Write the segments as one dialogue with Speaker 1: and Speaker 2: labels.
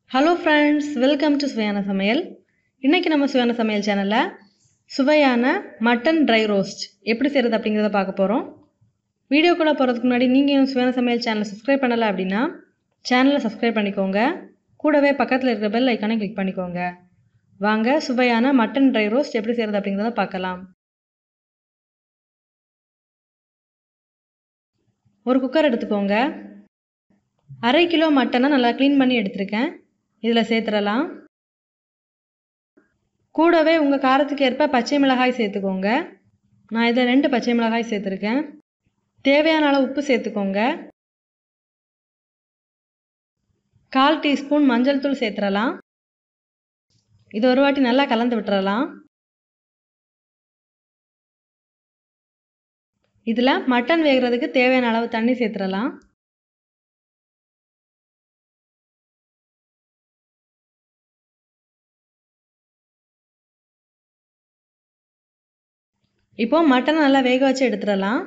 Speaker 1: hello friends welcome to சுவையான சமையல் இன்றைக்கி நம்ம சுவையான சமையல் சேனலில் சுவையான மட்டன் ட்ரை ரோஸ்ட் எப்படி செய்கிறது அப்படிங்கிறத பார்க்க போகிறோம் வீடியோக்குள்ளே போகிறதுக்கு முன்னாடி நீங்கள் இன்னும் சுவையான சமையல் சேனலை சப்ஸ்கிரைப் பண்ணலை அப்படின்னா சேனலை சப்ஸ்கிரைப் பண்ணிக்கோங்க கூடவே பக்கத்தில் இருக்கிற பெல் ஐக்கானை கிளிக் பண்ணிக்கோங்க வாங்க சுவையான மட்டன் ட்ரை ரோஸ்ட் எப்படி செய்கிறது அப்படிங்கிறத பார்க்கலாம் ஒரு குக்கர் எடுத்துக்கோங்க அரை கிலோ மட்டனை நல்லா க்ளீன் பண்ணி எடுத்திருக்கேன் இதில் சேர்த்துடலாம் கூடவே உங்கள் காரத்துக்கு ஏற்ப பச்சை மிளகாய் சேர்த்துக்கோங்க நான் இதில் ரெண்டு பச்சை மிளகாய் சேர்த்துருக்கேன் தேவையான அளவு உப்பு சேர்த்துக்கோங்க கால் டீஸ்பூன் மஞ்சள் தூள் சேர்த்துடலாம் இது ஒரு வாட்டி நல்லா கலந்து விட்டுறலாம் இதில் மட்டன் வேகிறதுக்கு தேவையான அளவு தண்ணி சேர்த்துடலாம் இப்போ மட்டன் நல்லா வேக வச்சு எடுத்துடலாம்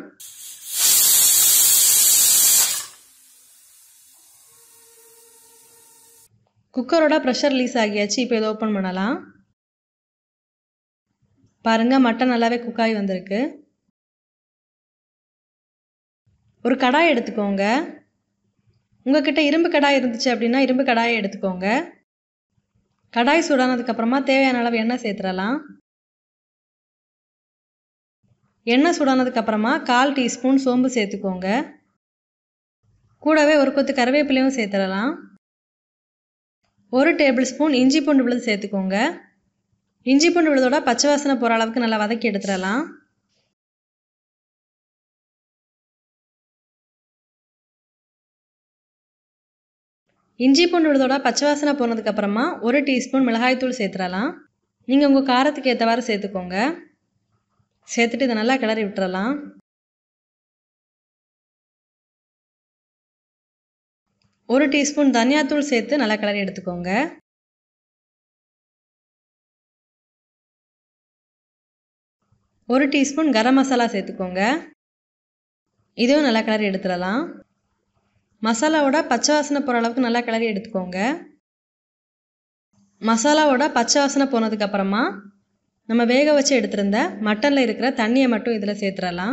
Speaker 1: குக்கரோட ப்ரெஷர் ரிலீஸ் ஆகியாச்சு இப்போ இதை ஓப்பன் பண்ணலாம் பாருங்கள் மட்டன் நல்லாவே குக்காகி வந்திருக்கு ஒரு கடாய் எடுத்துக்கோங்க உங்ககிட்ட இரும்பு கடாய் இருந்துச்சு அப்படின்னா இரும்பு கடாயை எடுத்துக்கோங்க கடாய் சூடானதுக்கப்புறமா தேவையான அளவு எண்ணெய் சேர்த்துடலாம் எண்ணெய் சூடானதுக்கப்புறமா கால் டீஸ்பூன் சோம்பு சேர்த்துக்கோங்க கூடவே ஒரு கொத்து கருவேப்பிலையும் சேர்த்துடலாம் ஒரு டேபிள் ஸ்பூன் இஞ்சி பூண்டு விழுது சேர்த்துக்கோங்க இஞ்சி பூண்டு விழுதோட பச்சை வாசனை போகிற அளவுக்கு நல்லா வதக்கி எடுத்துடலாம் இஞ்சி பூண்டு விழுதோட பச்சை வாசனை போனதுக்கப்புறமா ஒரு டீஸ்பூன் மிளகாய்த்தூள் சேர்த்துடலாம் நீங்கள் உங்கள் காரத்துக்கு ஏற்றவாறு சேர்த்துக்கோங்க சேர்த்துட்டு இதை நல்லா கிளறி விட்டுறலாம் ஒரு டீஸ்பூன் தனியாத்தூள் சேர்த்து நல்லா கிளறி எடுத்துக்கோங்க ஒரு டீஸ்பூன் கரம் மசாலா சேர்த்துக்கோங்க இதுவும் நல்லா கிளறி எடுத்துடலாம் மசாலாவோட பச்சை வாசனை போகிற அளவுக்கு நல்லா கிளறி எடுத்துக்கோங்க மசாலாவோட பச்சை வாசனை போனதுக்கப்புறமா நம்ம வேக வச்சு எடுத்திருந்த மட்டனில் இருக்கிற தண்ணியை மட்டும் இதில் சேர்த்துடலாம்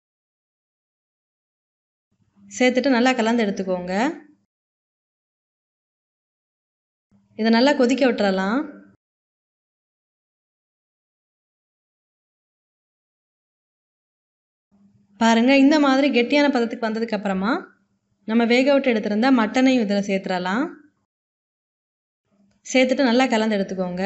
Speaker 1: சேர்த்துட்டு நல்லா கலந்து எடுத்துக்கோங்க இதை நல்லா கொதிக்க விட்டுறலாம் பாருங்கள் இந்த மாதிரி கெட்டியான பதத்துக்கு வந்ததுக்கு அப்புறமா நம்ம வேக விட்டு எடுத்திருந்த மட்டனையும் இதில் சேர்த்துடலாம் சேர்த்துட்டு நல்லா கலந்து எடுத்துக்கோங்க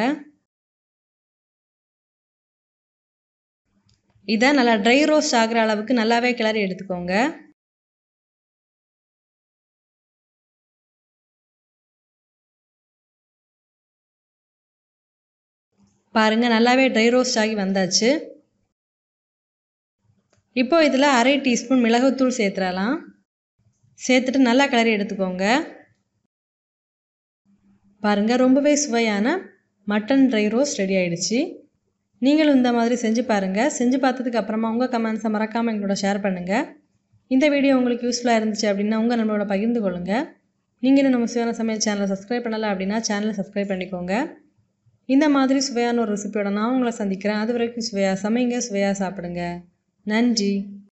Speaker 1: இதை நல்லா ட்ரை ரோஸ்ட் ஆகிற அளவுக்கு நல்லாவே கிளறி எடுத்துக்கோங்க பாருங்கள் நல்லாவே ட்ரை ரோஸ்ட் ஆகி வந்தாச்சு இப்போ இதில் அரை டீஸ்பூன் மிளகுத்தூள் சேர்த்துடலாம் சேர்த்துட்டு நல்லா கிளறி எடுத்துக்கோங்க பாருங்கள் ரொம்பவே சுவையான மட்டன் ட்ரை ரோஸ்ட் ரெடி ஆயிடுச்சு நீங்களும் இந்த மாதிரி செஞ்சு பாருங்கள் செஞ்சு பார்த்ததுக்கு அப்புறமா உங்கள் கமெண்ட்ஸை மறக்காமல் எங்களோட ஷேர் பண்ணுங்கள் இந்த வீடியோ உங்களுக்கு யூஸ்ஃபுல்லாக இருந்துச்சு அப்படின்னா உங்கள் நம்மளோட பகிர்ந்து கொள்ளுங்கள் நீங்களும் நம்ம சுவையான சமையல் சேனலை சப்ஸ்கிரைப் பண்ணலை அப்படின்னா சேனலை சப்ஸ்கிரைப் பண்ணிக்கோங்க இந்த மாதிரி சுவையான ஒரு ரெசிபியோட நான் உங்களை சந்திக்கிறேன் அது வரைக்கும் சுவையாக சமைங்க சுவையாக சாப்பிடுங்க நன்றி